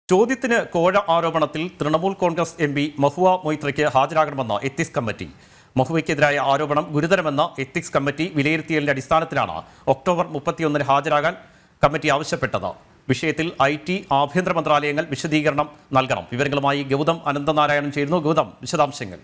ചോദ്യത്തിന് കോഴ ആരോപണത്തിൽ തൃണമൂൽ കോൺഗ്രസ് എം പി മഹുവ മൊയ്ത്രയ്ക്ക് ഹാജരാകണമെന്ന് എത്തിക്സ് കമ്മിറ്റി മഹുവയ്ക്കെതിരായ ആരോപണം ഗുരുതരമെന്ന് എത്തിക്സ് കമ്മിറ്റി വിലയിരുത്തിയതിന്റെ അടിസ്ഥാനത്തിലാണ് ഒക്ടോബർ മുപ്പത്തിയൊന്നിന് ഹാജരാകാൻ കമ്മിറ്റി ആവശ്യപ്പെട്ടത് വിഷയത്തിൽ ഐ ടി ആഭ്യന്തര മന്ത്രാലയങ്ങൾ വിശദീകരണം നൽകണം വിവരങ്ങളുമായി ഗൗതം അനന്തനാരായണൻ ചേരുന്നു ഗൗതം വിശദാംശങ്ങൾ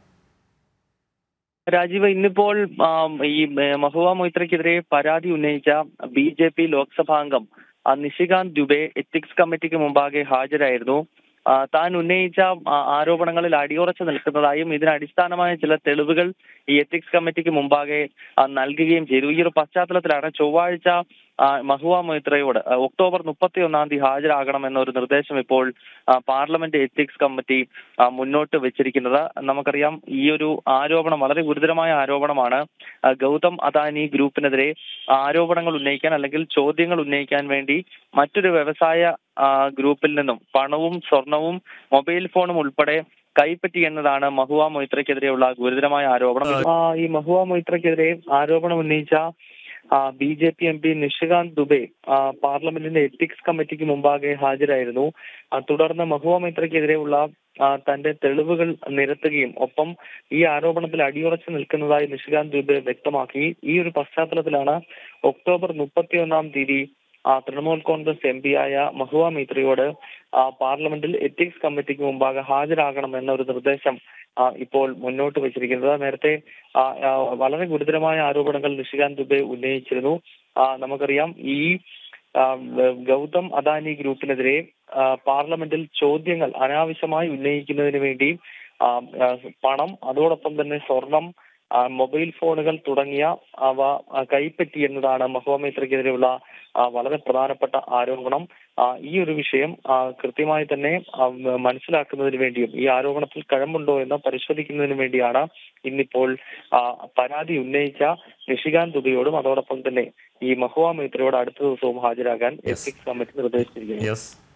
രാജീവ് ഇന്നിപ്പോൾ ആം, ഈ ഏ, മഹുവ മൊയ്ത്രയ്ക്കെതിരെ പരാതി ഉന്നയിച്ച ബി ജെ പി ലോക്സഭാംഗം ആ, നിഷികാന്ത് ദുബെ എത്തിക്സ് കമ്മിറ്റിക്ക് മുമ്പാകെ ഹാജരായിരുന്നു ആ, താൻ ഉന്നയിച്ച ആ, ആരോപണങ്ങളിൽ അടിയുറച്ചു നിൽക്കുന്നതായും ഇതിന് അടിസ്ഥാനമായ ചില തെളിവുകൾ ഈ എത്തിക്സ് കമ്മിറ്റിക്ക് മുമ്പാകെ ആ, നൽകുകയും ചെയ്തു ഈ ഒരു പശ്ചാത്തലത്തിലാണ് ചൊവ്വാഴ്ച ആ, മഹുവ മൊയ്ത്രയോട് ആ, ഒക്ടോബർ മുപ്പത്തി ഒന്നാം തീയതി ഹാജരാകണമെന്ന ഒരു നിർദ്ദേശം ഇപ്പോൾ ആ, പാർലമെന്റ് എത്തിക്സ് കമ്മിറ്റി ആ, മുന്നോട്ട് വെച്ചിരിക്കുന്നത് നമുക്കറിയാം ഈ ഒരു ആരോപണം വളരെ ഗുരുതരമായ ആരോപണമാണ് ആ, ഗൗതം അദാനി ഗ്രൂപ്പിനെതിരെ ആരോപണങ്ങൾ ഉന്നയിക്കാൻ അല്ലെങ്കിൽ ചോദ്യങ്ങൾ ഉന്നയിക്കാൻ വേണ്ടി മറ്റൊരു വ്യവസായ ആ, ഗ്രൂപ്പിൽ നിന്നും പണവും സ്വർണവും മൊബൈൽ ഫോണും ഉൾപ്പെടെ കൈപ്പറ്റി എന്നതാണ് മഹുവ മൊയ്ത്രയ്ക്കെതിരെയുള്ള ഗുരുതരമായ ആരോപണം ആ, ഈ മഹുവ മൊയ്ത്രയ്ക്കെതിരെ ആരോപണം ഉന്നയിച്ച B J P M P Nishikant Dubey ആ, പാർലമെന്റിന്റെ എത്തിക്സ് കമ്മിറ്റിക്ക് മുമ്പാകെ ഹാജരായിരുന്നു ആ, തുടർന്ന് മഹുവ മൈത്രയ്ക്കെതിരെയുള്ള ആ, തന്റെ തെളിവുകൾ നിരത്തുകയും ഒപ്പം ഈ ആരോപണത്തിൽ അടിയുറച്ചു നിൽക്കുന്നതായി നിഷികാന്ത് ദുബെ വ്യക്തമാക്കി ഈ ഒരു പശ്ചാത്തലത്തിലാണ് ഒക്ടോബർ മുപ്പത്തിയൊന്നാം തീയതി ആ, തൃണമൂൽ കോൺഗ്രസ് എം പി ആയ മഹുവ മൈത്രിയോട് ആ, പാർലമെന്റിൽ എത്തിക്സ് കമ്മിറ്റിക്ക് മുമ്പാകെ ഹാജരാകണം എന്ന ഒരു നിർദ്ദേശം ആ, ഇപ്പോൾ മുന്നോട്ട് വെച്ചിരിക്കുന്നത് നേരത്തെ ആ, ആ, വളരെ ഗുരുതരമായ ആരോപണങ്ങൾ നിഷികാന്ത് ദുബെ ഉന്നയിച്ചിരുന്നു ആ, നമുക്കറിയാം ഈ ആ, ഗൗതം അദാനി ഗ്രൂപ്പിനെതിരെ ആ, പാർലമെന്റിൽ ചോദ്യങ്ങൾ അനാവശ്യമായി ഉന്നയിക്കുന്നതിന് വേണ്ടി ആ, ആ, പണം അതോടൊപ്പം തന്നെ സ്വർണം ആ, മൊബൈൽ ഫോണുകൾ തുടങ്ങിയ അവ ആ, കൈപ്പറ്റി എന്നതാണ് മഹുവ മൈത്രയ്ക്കെതിരെയുള്ള ആ, വളരെ പ്രധാനപ്പെട്ട ആരോപണം ആ, ഈ ഒരു വിഷയം ആ, കൃത്യമായി തന്നെ ആ, മനസ്സിലാക്കുന്നതിന് വേണ്ടിയും ഈ ആരോപണത്തിൽ കഴമ്പുണ്ടോ എന്ന് പരിശോധിക്കുന്നതിന് വേണ്ടിയാണ് ഇന്നിപ്പോൾ ആ, പരാതി ഉന്നയിച്ച നിഷികാന്ത് ദുബിയോടും അതോടൊപ്പം തന്നെ ഈ മഹുവ മൈത്രയോട് അടുത്ത ദിവസവും ഹാജരാകാൻ Yes. എത്തിക്സ് കമ്മിറ്റി നിർദ്ദേശിച്ചിരിക്കുന്നത് യെസ്